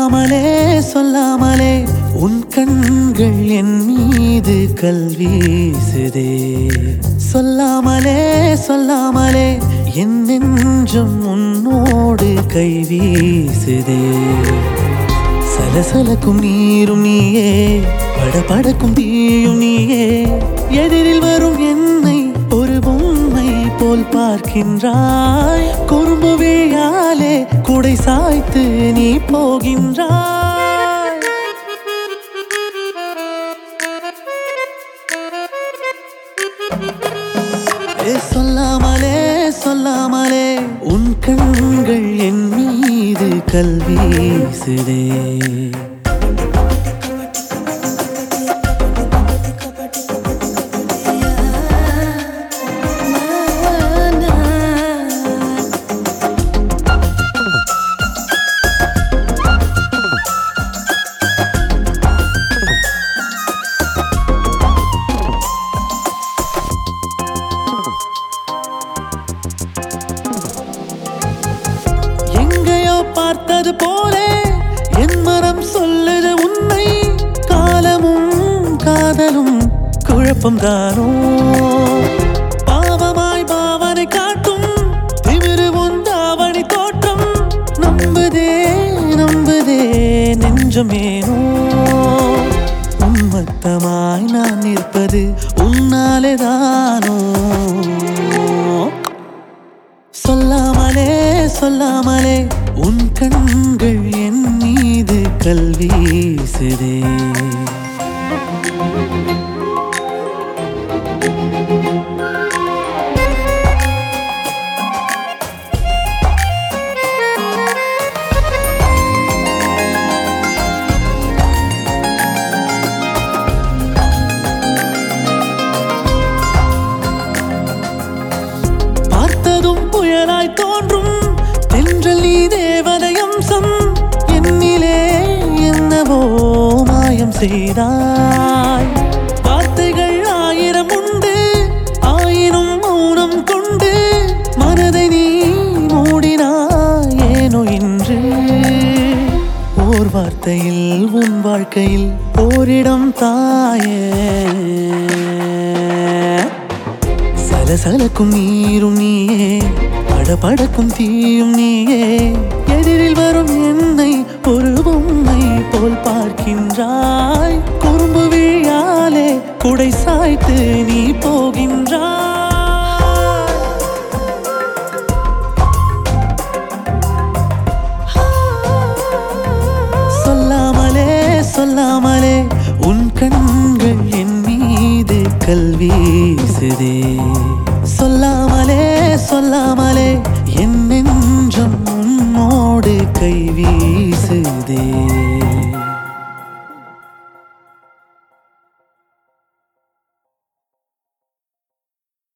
சொல்லாமலே சொல்லாமலே உன் கண்கள் என் மீது கல்வீசுதே சொல்லாமலே சொல்லாமலே என் நெஞ்சம் உன்னோடு கை வீசுதே சலசலக்கும் நீரும் நீயே படபடக்கும் தீயும் நீயே எதிரில் வரும் என்னை ஒரு பொம்மை போல் பார்க்கின்றாய் குறும்பு விழியாலே குடை சாய்த்து நீ போகின்றாய் ஏ சொல்லாமலே சொல்லாமலே உன் கண்கள் என் மீது கல்வீசுதே எங்கேயோ பார்த்தது போலே என் மனம் சொல்லுது உன்னை காலமும் காதலும் குழப்பம் தானோ பாவமாய் பாவனை காட்டும் திமிரு உந்தாவணி தோற்றம் நம்புதே நம்புதே நெஞ்சமேனோ உன்மத்தமாய் நான் நிற்பது உன்னாலே தானோ சொல்லாமலே சொல்லாமலே உன் கண்கள் என் மீது கல்வீசுதே பார்த்ததும் புயலாய் தோன்றும் தென்றல் நீ தேவதை அம்சம் என்னிலே என்னவோ மாயம் செய்தாய் வார்த்தைகள் ஆயிரம் உண்டு ஆயினும் மௌனம் கொண்டு மனதை நீ மூடினாய் ஏனோ இன்று ஓர் வார்த்தையில் உன் வாழ்க்கையில் ஓரிடம் தாயே சலசலக்கும் நீரும் நீயே படபடக்கும் தீயும் நீயே எதிரில் வரும் என்னை ஒரு பொம்மை போல் பார்க்கின்றாய் குறும்பு விழியாலே குடை சாய்த்து நீ போகின்றாய் சொல்லாமலே சொல்லாமலே உன் கண்கள் என் மீது கல்வீசுதே சொல்லாமலே சொல்லாமலே என் நெஞ்சம் உன்னோடு கை வீசுதே